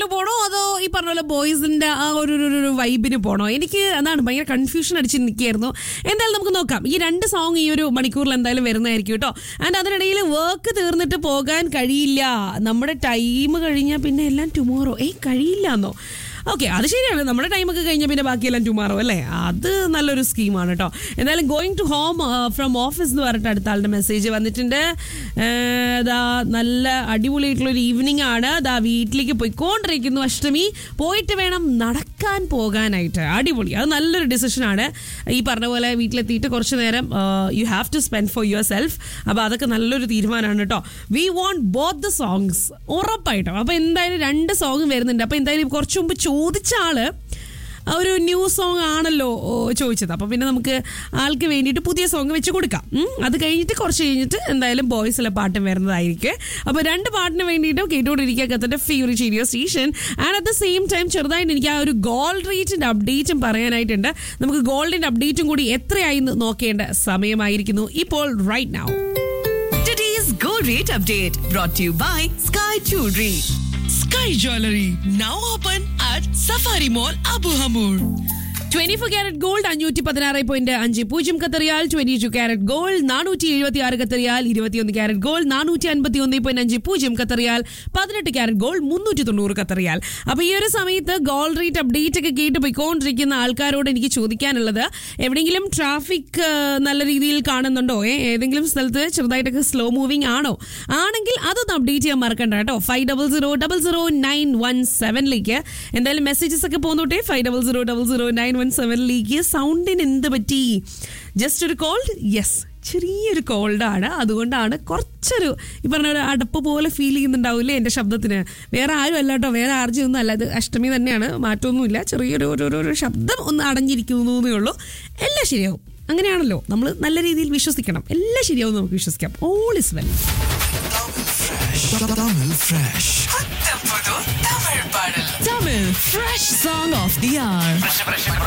സ്റ്റൈലിൽ പോണോ അതോ ഈ പറഞ്ഞ പോലെ ബോയ്സിന്റെ ആ ഒരു ഒരു- ഒരു വൈബിന് പോണോ എനിക്ക് അതാണ് ഭയങ്കര കൺഫ്യൂഷൻ അടിച്ച് നിൽക്കുകയായിരുന്നു എന്തായാലും നമുക്ക് നോക്കാം ഈ രണ്ട് സോങ് ഈ ഒരു മണിക്കൂറിൽ എന്തായാലും വരുന്നതായിരിക്കും കേട്ടോ ആൻഡ് അതിനിടയിൽ വർക്ക് തീർന്നിട്ട് പോകാൻ കഴിയില്ല നമ്മുടെ ടൈം കഴിഞ്ഞാൽ പിന്നെ എല്ലാം ടുമോറോ ഏയ് കഴിയില്ല എന്നോ ഓക്കെ അത് ശരിയാണ് നമ്മുടെ ടൈമൊക്കെ കഴിഞ്ഞാൽ പിന്നെ ബാക്കിയെല്ലാം ടുമാറോ അല്ലേ അത് നല്ലൊരു സ്കീമാണ് കേട്ടോ എന്തായാലും going to home from office എന്ന് പറഞ്ഞിട്ട് അടുത്ത ആളുടെ മെസ്സേജ് വന്നിട്ടുണ്ട് ഏഹ്, ദാ നല്ല അടിപൊളിയായിട്ടുള്ള ഒരു ഈവനിങ് ആണ് ദാ വീട്ടിലേക്ക് പോയിക്കൊണ്ടിരിക്കുന്നു അഷ്ടമി പോയിട്ട് വേണം നടക്കാൻ പോകാനായിട്ട് അടിപൊളി അത് നല്ലൊരു ഡിസിഷനാണ് ഈ പറഞ്ഞ പോലെ വീട്ടിലെത്തിയിട്ട് കുറച്ച് നേരം you have to spend for yourself അപ്പോൾ അതൊക്കെ നല്ലൊരു തീരുമാനമാണ് കേട്ടോ we want both the songs ഉറപ്പായിട്ടും അപ്പോൾ എന്തായാലും രണ്ട് സോങ് വരുന്നുണ്ട് അപ്പോൾ എന്തായാലും കുറച്ച് മുമ്പ് ചോദിച്ച ആള് ഒരു ന്യൂ സോങ് ആണല്ലോ ഓ, ചോദിച്ചത് അപ്പോൾ പിന്നെ നമുക്ക് ആൾക്ക് വേണ്ടിയിട്ട് പുതിയ സോങ് വെച്ച് കൊടുക്കാം ഉം. അത് കഴിഞ്ഞിട്ട് കുറച്ച് കഴിഞ്ഞിട്ട് എന്തായാലും ബോയ്സിലെ പാട്ടും വരുന്നതായിരിക്കും അപ്പോൾ രണ്ട് പാട്ടിന് വേണ്ടിയിട്ടും കേട്ടുകൊണ്ടിരിക്കുക കത്തൻ്റെ favourite radio station and at the same time ചെറുതായിട്ട് എനിക്ക് ആ ഒരു ഗോൾഡ് റേറ്റിൻ്റെ അപ്ഡേറ്റും പറയാനായിട്ടുണ്ട് നമുക്ക് ഗോൾഡിൻ്റെ അപ്ഡേറ്റും കൂടി എത്രയായി എന്ന് നോക്കേണ്ട സമയമായിരിക്കുന്നു ഇപ്പോൾ right now Today's gold rate update brought to you by Sky Jewelry. Sky Jewelry now open at Safari Mall Abu Hamur. Twenty four carat gold അഞ്ഞൂറ്റി പതിനാറ് പോയിന്റ് അഞ്ച് പൂജ്യം കത്തറിയാൽ ട്വന്റി ടു ക്യാരറ്റ് ഗോൾഡ് നാനൂറ്റി എഴുപത്തി ആറ് കത്തറിയാൽ ഇരുപത്തിയൊന്ന് ക്യാരറ്റ് ഗോൾഡ് നാനൂറ്റി അൻപത്തി ഒന്ന് പോയിന്റ് അഞ്ച് പൂജ്യം കത്തറിയാൽ പതിനെട്ട് ക്യാരറ്റ് ഗോൾഡ് മുന്നൂറ്റി തൊണ്ണൂറ് കത്തറിയാൽ അപ്പൊ ഈ ഒരു സമയത്ത് ഗോൾഡ് റേറ്റ് അപ്ഡേറ്റ് ഒക്കെ കേട്ട് പോയിക്കൊണ്ടിരിക്കുന്ന ആൾക്കാരോട് എനിക്ക് ചോദിക്കാനുള്ളത് എവിടെയെങ്കിലും ട്രാഫിക് നല്ല രീതിയിൽ കാണുന്നുണ്ടോ ഏ ഏതെങ്കിലും സ്ഥലത്ത് ചെറുതായിട്ടൊക്കെ സ്ലോ മൂവിംഗ് ആണോ ആണെങ്കിൽ അതൊന്ന് അപ്ഡേറ്റ് ചെയ്യാൻ മറക്കണ്ട കേട്ടോ five double zero double zero nine one സെവനിലേക്ക് എന്തായാലും മെസ്സേജസ് ഒക്കെ പോന്നോട്ടെ five double zero double zero nine one സെവനിലേക്ക് സൗണ്ടിന് എന്ത് പറ്റി ജസ്റ്റ് ഒരു കോൾഡ് യെസ് ചെറിയൊരു കോൾഡാണ് അതുകൊണ്ടാണ് കുറച്ചൊരു ഈ പറഞ്ഞ ഒരു അടപ്പ് പോലെ ഫീൽ ചെയ്യുന്നുണ്ടാവില്ലേ എൻ്റെ ശബ്ദത്തിന് വേറെ ആരും അല്ല കേട്ടോ വേറെ ആർജി ഒന്നും അല്ല ഇത് അഷ്ടമി തന്നെയാണ് മാറ്റമൊന്നുമില്ല ചെറിയൊരു ഒരു ഒരു- ഒരു ശബ്ദം ഒന്ന് അടഞ്ഞിരിക്കുന്നു എന്നേ ഉള്ളൂ എല്ലാം ശരിയാവും അങ്ങനെയാണല്ലോ നമ്മൾ നല്ല രീതിയിൽ വിശ്വസിക്കണം എല്ലാം ശരിയാവും നമുക്ക് വിശ്വസിക്കാം all is well Tamil Fresh. Tamil Fresh Song of the Hour.